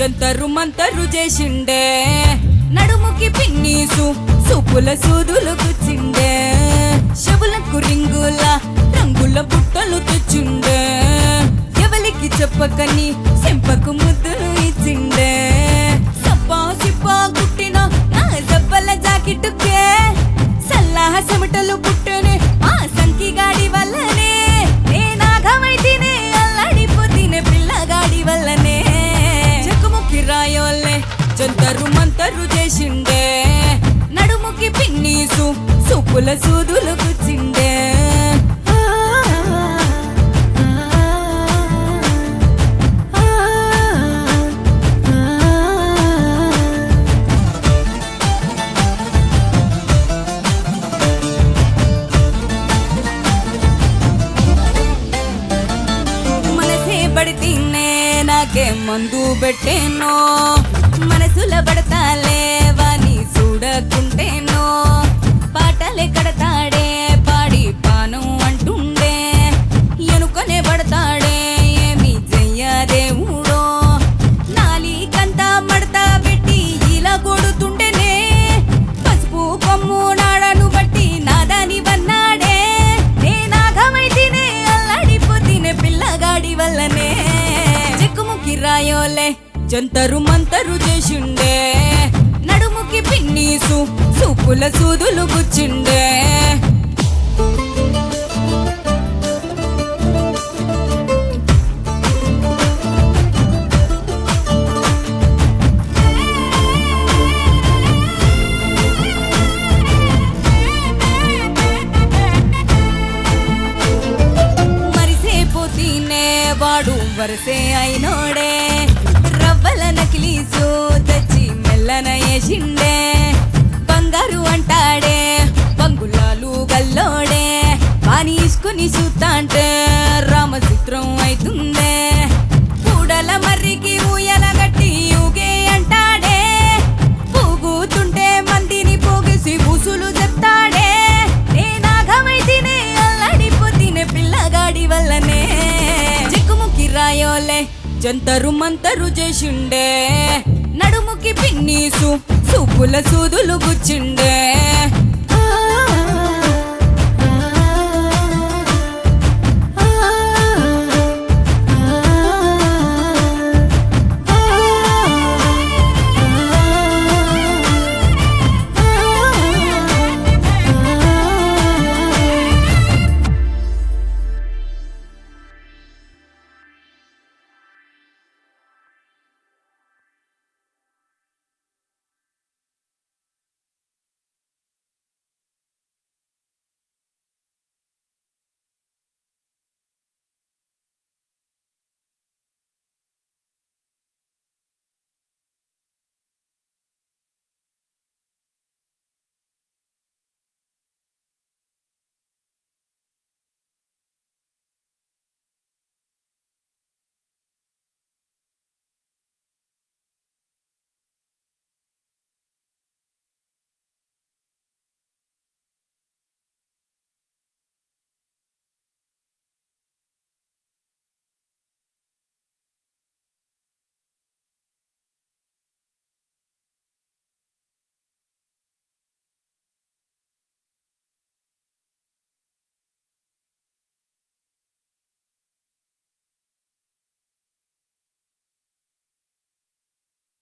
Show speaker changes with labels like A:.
A: జంతరు మంతరు చేసిండే నడుముకి పిన్నీసు సూపుల సూదులు గుచ్చిండే చెవులకు రింగుల రంగుల బుట్టలు తెచ్చిండే ఎవలికి చెప్పకని సెంపకు ముద్దులు ఇచ్చిండే సప్పా సిప్పా కుట్టిన నా జబ్బల జాకెట్టుకే సల్లాహ చెమటలు పుట్టనే ఆ సంకి గాడి వల్లనే నేనాగమైతేనే అల్లాడిపోతీనే పిల్లగాడి వల్లనే చెక్కుముక్కి రాయోల్లే జంతరు మంతరు చేసిండే నడుముకి పిన్నీసు సూపుల సూదులు గుచ్చిండే ఆ, ఆ, ఆ, ఆ. మనసే పడితేనే నాకే మందు పెట్టేనో మనసుల పడతాలే వాని చూడకుంటేనో పాటలే కడతాడే పాడి పానం అంటుండే ఎనుకనే పడతాడే ఏమి చెయ్యదేవుడో నాలికంతా మడత పెట్టి ఇలా కొడుతుండేనే పసుపు కొమ్ము నాడను బట్టి నాదాని వన్నాడే నేనాగమైతేనే అల్లాడిపోతీనే పిల్లగాడి వల్లనే చెక్కుముకి రాయోలే జంతరు మంతరు చేసిండే నడుముకి పిన్నీసు సూపుల సూదులు గుచ్చిండే మరిసేపోతీనే వాడు వరసే అయినోడే రవ్వల నకిలీసు తెచ్చి మెల్లన వేసిండే బంగారు అంటాడే బంగులాలు గల్లోడే పాని ఇసుకుని చూస్తాంటే రామచిత్రం అవుతుందే కూడల మర్రికి ఊయల గట్టి ఊగే అంటాడే పూగుతుంటే మందిని పోగేసి బూసులు చెప్తాడే నేనాగమైతేనే అల్లాడిపోతీనే పిల్లగాడి వల్లనే చెక్కుముకి రాయోలే జంతరు మంతరు చేసిండే నడుముకి పిన్నీసు సూపుల సూదులు గుచ్చిండే